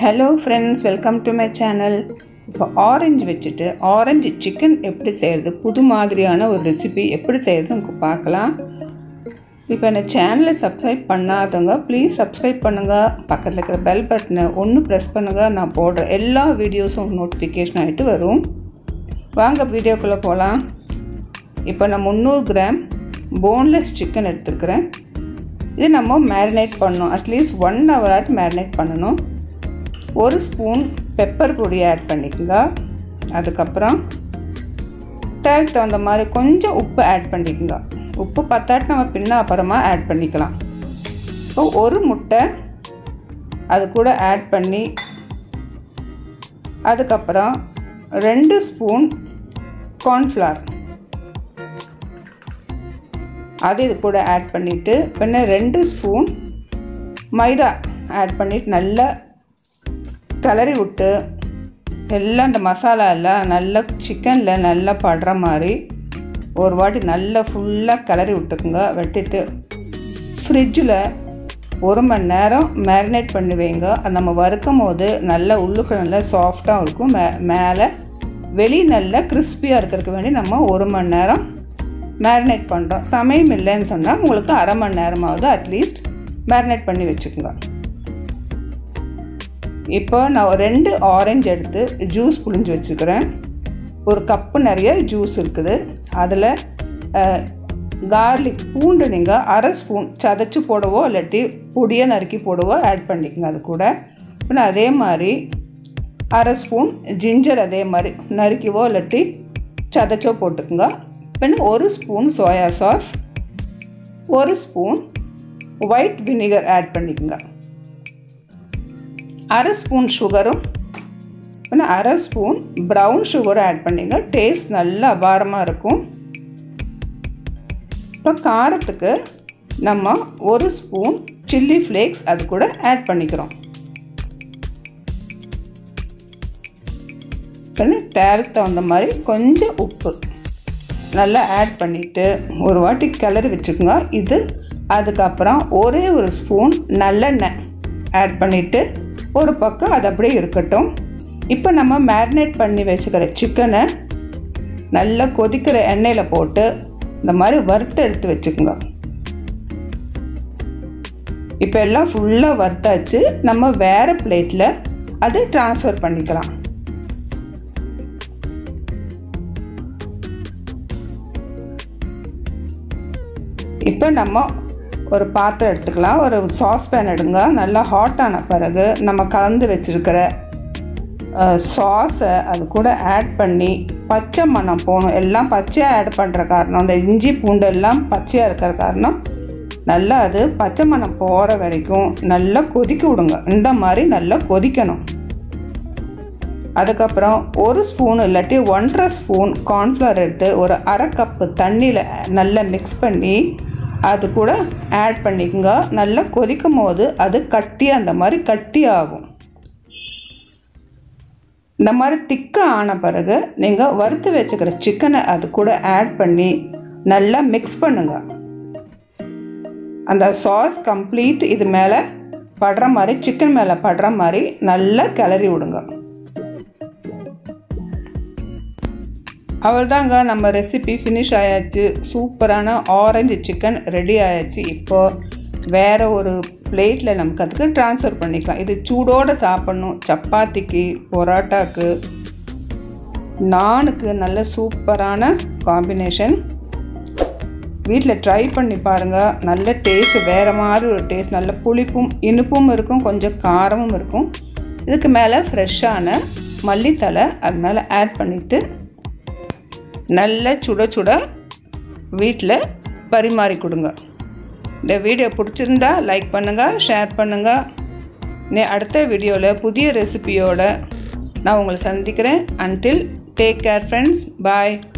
hello friends welcome to my channel இப்போ orange வச்சுட்டு orange chicken எப்படி செய்கிறது புது மாதிரியான ஒரு ரெசிபி எப்படி செய்கிறது உங்களுக்கு பார்க்கலாம் இப்போ என்ன சேனலை சப்ஸ்கிரைப் பண்ணாதவங்க ப்ளீஸ் சப்ஸ்கிரைப் பண்ணுங்கள் பக்கத்தில் இருக்கிற பெல் பட்டனை ஒன்று ப்ரெஸ் பண்ணுங்கள் நான் போடுற எல்லா வீடியோஸும் நோட்டிஃபிகேஷன் ஆகிட்டு வரும் வாங்க வீடியோக்குள்ளே போகலாம் இப்போ நான் முந்நூறு கிராம் போன்லெஸ் சிக்கன் எடுத்துருக்கிறேன் இது நம்ம மேரினேட் பண்ணணும் அட்லீஸ்ட் ஒன் ஹவராட்டு மேரினேட் பண்ணணும் ஒரு ஸ்பூன் பெப்பர் பொடி ஆட் பண்ணிக்கோங்க அதுக்கப்புறம் தேவைக்கு தகுந்த மாதிரி கொஞ்சம் உப்பு ஆட் பண்ணிக்கோங்க உப்பு பத்தாட்டு நம்ம பின்ன அப்புறமா ஆட் பண்ணிக்கலாம் இப்போ ஒரு முட்டை அது கூட ஆட் பண்ணி அதுக்கப்புறம் ரெண்டு ஸ்பூன் கார்ன்ஃப்ளவர் அது இது கூட ஆட் பண்ணிவிட்டு பின்ன ரெண்டு ஸ்பூன் மைதா ஆட் பண்ணிவிட்டு நல்லா கிளறி விட்டு எல்லாம் இந்த மசாலா எல்லாம் நல்லா சிக்கனில் நல்லா படுற மாதிரி ஒரு வாட்டி நல்லா ஃபுல்லாக கிளறி விட்டுக்குங்க வெட்டிட்டு ஃப்ரிட்ஜில் ஒரு மணி நேரம் மேரினேட் பண்ணி வைங்க அது நம்ம வறுக்கும் போது நல்லா உள்ளுக்கு நல்லா சாஃப்டாக இருக்கும் மே மேலே வெளி நல்லா கிறிஸ்பியாக இருக்கிறதுக்கு வேண்டி நம்ம ஒரு மணி நேரம் மேரினேட் பண்ணுறோம் சமயம் இல்லைன்னு சொன்னால் உங்களுக்கு அரை மணி நேரமாவது அட்லீஸ்ட் மேரினேட் பண்ணி வச்சுக்கோங்க இப்போ நான் ரெண்டு ஆரஞ்சு எடுத்து ஜூஸ் புழிஞ்சு வச்சுக்கிறேன் ஒரு கப்பு நிறைய ஜூஸ் இருக்குது அதில் கார்லிக் பூண்டு நீங்கள் அரை ஸ்பூன் சதைச்சி போடவோ இல்லாட்டி பொடியாக நறுக்கி போடவோ ஆட் பண்ணிக்கோங்க அது கூட இப்போ அதே மாதிரி அரை ஸ்பூன் ஜிஞ்சர் அதே மாதிரி நறுக்கிவோ இல்லாட்டி சதைச்சோ போட்டுக்குங்க பின்ன ஒரு ஸ்பூன் சோயா சாஸ் ஒரு ஸ்பூன் ஒயிட் வினிகர் ஆட் பண்ணிக்கோங்க அரை ஸ்பூன் சுகரும் பின்ன அரை ஸ்பூன் ப்ரௌன் சுகரும் ஆட் பண்ணிங்க டேஸ்ட் நல்லா அபாரமாக இருக்கும் இப்போ காரத்துக்கு நம்ம ஒரு ஸ்பூன் சில்லி ஃப்ளேக்ஸ் அது கூட ஆட் பண்ணிக்கிறோம் பின்ன தேவைக்கு தகுந்த மாதிரி கொஞ்சம் உப்பு நல்லா ஆட் பண்ணிவிட்டு ஒரு வாட்டி கிளறி வச்சுக்கோங்க இது அதுக்கப்புறம் ஒரே ஒரு ஸ்பூன் நல்லெண்ணெய் ஆட் பண்ணிவிட்டு ஒரு பக்கம் அது அப்படியே இருக்கட்டும் இப்போ நம்ம மேரினேட் பண்ணி வச்சுக்கிற சிக்கனை நல்லா கொதிக்கிற எண்ணெயில் போட்டு இந்த மாதிரி வறுத்து எடுத்து வச்சுக்கோங்க இப்போ எல்லாம் ஃபுல்லாக வறுத்தாச்சு நம்ம வேறு பிளேட்டில் அதை ட்ரான்ஸ்ஃபர் பண்ணிக்கலாம் இப்போ நம்ம ஒரு பாத்திரம் எடுத்துக்கலாம் ஒரு சாஸ் பேன் எடுங்க நல்லா ஹாட் ஆன பிறகு நம்ம கலந்து வச்சுருக்கிற சாஸை அது கூட ஆட் பண்ணி பச்சை மணம் போகணும் எல்லாம் பச்சையாக ஆட் பண்ணுற காரணம் அந்த இஞ்சி பூண்டு எல்லாம் பச்சையாக இருக்கிற காரணம் நல்லா அது பச்சை மணம் போகிற வரைக்கும் நல்லா கொதிக்க விடுங்க இந்த மாதிரி நல்லா கொதிக்கணும் அதுக்கப்புறம் ஒரு ஸ்பூன் இல்லாட்டி ஒன்றரை ஸ்பூன் கார்ன்ஃப்ளவர் எடுத்து ஒரு அரை கப்பு தண்ணியில் நல்லா மிக்ஸ் பண்ணி அது கூட ஆட் பண்ணிக்கோங்க நல்லா கொதிக்கும் போது அது கட்டி அந்த மாதிரி கட்டி ஆகும் இந்த மாதிரி திக்காக ஆன பிறகு நீங்கள் வறுத்து வச்சுக்கிற சிக்கனை அது கூட ஆட் பண்ணி நல்லா மிக்ஸ் பண்ணுங்க அந்த சாஸ் கம்ப்ளீட் இது மேலே படுற மாதிரி சிக்கன் மேலே படுற மாதிரி நல்லா கிளறி விடுங்க அவ்வளோதாங்க நம்ம ரெசிபி ஃபினிஷ் ஆயாச்சு சூப்பரான ஆரஞ்சு சிக்கன் ரெடி ஆயாச்சு இப்போது வேறு ஒரு பிளேட்டில் நமக்கு அதுக்கு ட்ரான்ஸ்ஃபர் பண்ணிக்கலாம் இது சூடோடு சாப்பிட்ணும் சப்பாத்திக்கு பொரோட்டாக்கு நானுக்கு நல்ல சூப்பரான காம்பினேஷன் வீட்டில் ட்ரை பண்ணி பாருங்கள் நல்ல டேஸ்ட் வேறு மாதிரி ஒரு டேஸ்ட் நல்ல புளிப்பும் இனிப்பும் இருக்கும் கொஞ்சம் காரமும் இருக்கும் இதுக்கு மேலே ஃப்ரெஷ்ஷான மல்லித்தலை அது மேலே ஆட் பண்ணிவிட்டு நல்ல சுட சுட வீட்டில் பரிமாறி கொடுங்க இந்த வீடியோ பிடிச்சிருந்தா லைக் பண்ணுங்கள் ஷேர் பண்ணுங்கள் நே அடுத்த வீடியோவில் புதிய ரெசிபியோடு நான் உங்களை சந்திக்கிறேன் அன்டில் டேக் கேர் ஃப்ரெண்ட்ஸ் பாய்